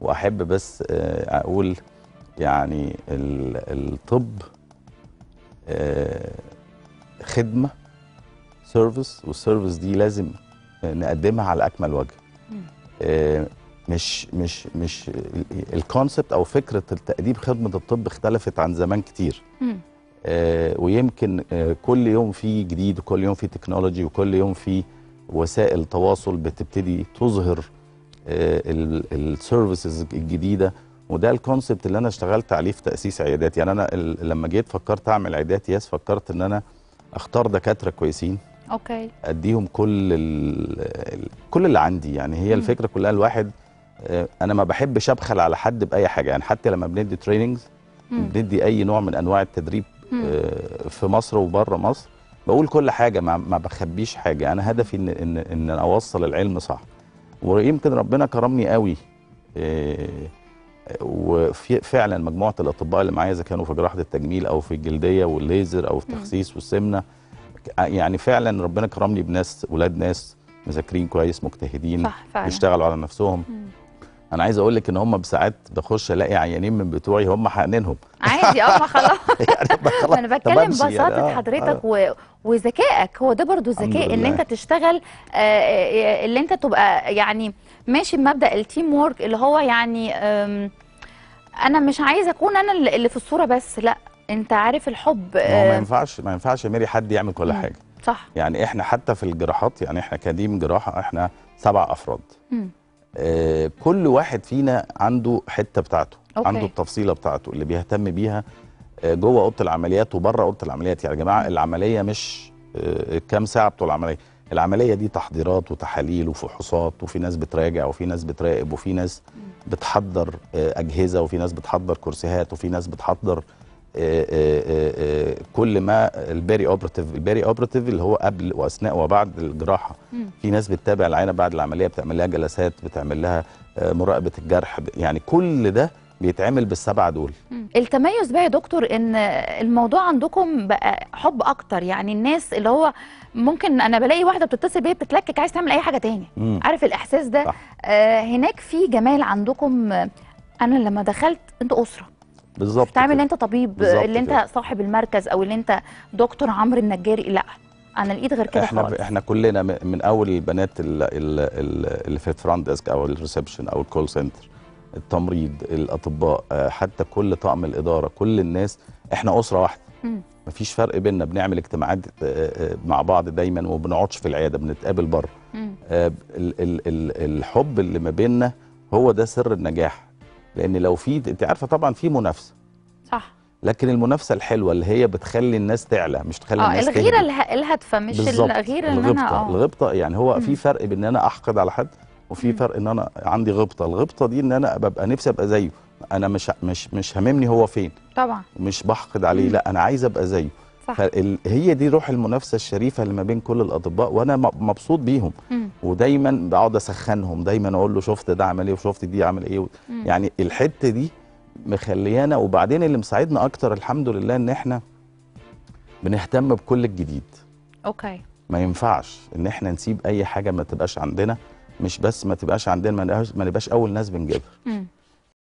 واحب بس آه، اقول يعني ال- الطب آه، خدمه سيرفيس والسيرفيس دي لازم نقدمها على اكمل وجه آه، مش مش مش الكونسبت او فكره التقديم خدمه الطب اختلفت عن زمان كتير مم. آه، ويمكن آه، كل يوم في جديد وكل يوم في تكنولوجي وكل يوم في وسائل تواصل بتبتدي تظهر السيرفيسز الجديده وده الكونسبت اللي انا اشتغلت عليه في تاسيس عيادات يعني انا ال- لما جيت فكرت اعمل عيادات ياس فكرت ان انا اختار دكاتره كويسين اوكي اديهم كل ال ال كل اللي عندي يعني هي الفكره كلها الواحد آه، انا ما بحبش ابخل على حد باي حاجه يعني حتى لما بندي تريننجز مم. بندي اي نوع من انواع التدريب آه، في مصر وبره مصر بقول كل حاجه ما, ما بخبيش حاجه انا هدفي ان ان ان اوصل العلم صح ويمكن ربنا كرمني قوي آه، وفي فعلا مجموعه الاطباء اللي معايا اذا كانوا في جراحه التجميل او في الجلديه والليزر او في التخسيس والسمنه يعني فعلا ربنا كرمني بناس ولاد ناس مذاكرين كويس مجتهدين صح فعلا بيشتغلوا على نفسهم انا عايز اقول لك ان هم بساعات بخش الاقي عيانين من بتوعي هم حقنينهم عادي اه ما خلاص يعني خلاص ما انا طب بتكلم أمشي يعني، ببساطه آه، حضرتك آه. و... وذكائك هو ده برضو الحمد ذكاء ان لله. انت تشتغل آه، آه، اللي انت تبقى يعني ماشي بمبدا التيم وورك اللي هو يعني آم، انا مش عايزه اكون انا اللي اللي في الصوره بس لا انت عارف الحب ما هو ما آه، ينفعش ما ينفعش يا ميري حد يعمل كل مم. حاجه صح يعني احنا حتى في الجراحات يعني احنا كديم جراحه احنا سبع افراد مم. آه كل واحد فينا عنده حته بتاعته أوكي. عنده التفصيله بتاعته اللي بيهتم بيها آه جوه اوضه العمليات وبره اوضه العمليات يعني يا جماعه العمليه مش آه كام ساعه بتوع العمليه العمليه دي تحضيرات وتحاليل وفحوصات وفي ناس بتراجع وفي ناس بتراقب وفي ناس بتحضر آه اجهزه وفي ناس بتحضر كرسيهات وفي ناس بتحضر آه، آه، آه، آه، كل ما البيري اوبراتيف البيري اوبراتيف اللي هو قبل واثناء وبعد الجراحه مم. في ناس بتتابع العينه بعد العمليه بتعمل لها جلسات بتعمل لها آه، مراقبه الجرح يعني كل ده بيتعمل بالسبعه دول مم. التميز بقى يا دكتور ان الموضوع عندكم بقى حب اكتر يعني الناس اللي هو ممكن انا بلاقي واحده بتتصل بيا بتتلكك عايز تعمل اي حاجه تاني مم. عارف الاحساس ده صح. آه هناك في جمال عندكم آه، انا لما دخلت انتوا اسره بالظبط تعمل كده. اللي انت طبيب بالظبط اللي انت كده. صاحب المركز او اللي انت دكتور عمرو النجاري لا انا لقيت غير كده احنا خالص احنا كلنا م- من اول البنات ال- ال- ال- اللي في الفرونت ديسك او الريسبشن او الكول سنتر التمريض الاطباء آه، حتى كل طاقم الاداره كل الناس احنا اسره واحده مم. مفيش فرق بيننا بنعمل اجتماعات آه، آه، مع بعض دايما وما بنقعدش في العياده بنتقابل بره مم. آه، ال- ال- ال- الحب اللي ما بيننا هو ده سر النجاح لان لو في انت عارفه طبعا في منافسه صح لكن المنافسه الحلوه اللي هي بتخلي الناس تعلى مش تخلي اه الناس الغيره تهدى. اله- الهادفه مش بالظبط. الغيره ان الغبطه انا اه الغبطه يعني هو مم. في فرق بين ان انا احقد على حد وفي مم. فرق ان انا عندي غبطه الغبطه دي ان انا ببقى نفسي ابقى زيه انا مش مش مش هاممني هو فين طبعا مش بحقد عليه مم. لا انا عايز ابقى زيه صح فال- هي دي روح المنافسه الشريفه اللي ما بين كل الاطباء وانا م- مبسوط بيهم مم. ودايما بقعد اسخنهم دايما اقول له شفت ده عمل ايه وشفت دي عمل ايه مم. يعني الحته دي مخليانا وبعدين اللي مساعدنا اكتر الحمد لله ان احنا بنهتم بكل الجديد اوكي ما ينفعش ان احنا نسيب اي حاجه ما تبقاش عندنا مش بس ما تبقاش عندنا ما نبقاش, ما نبقاش اول ناس بنجيبها مم.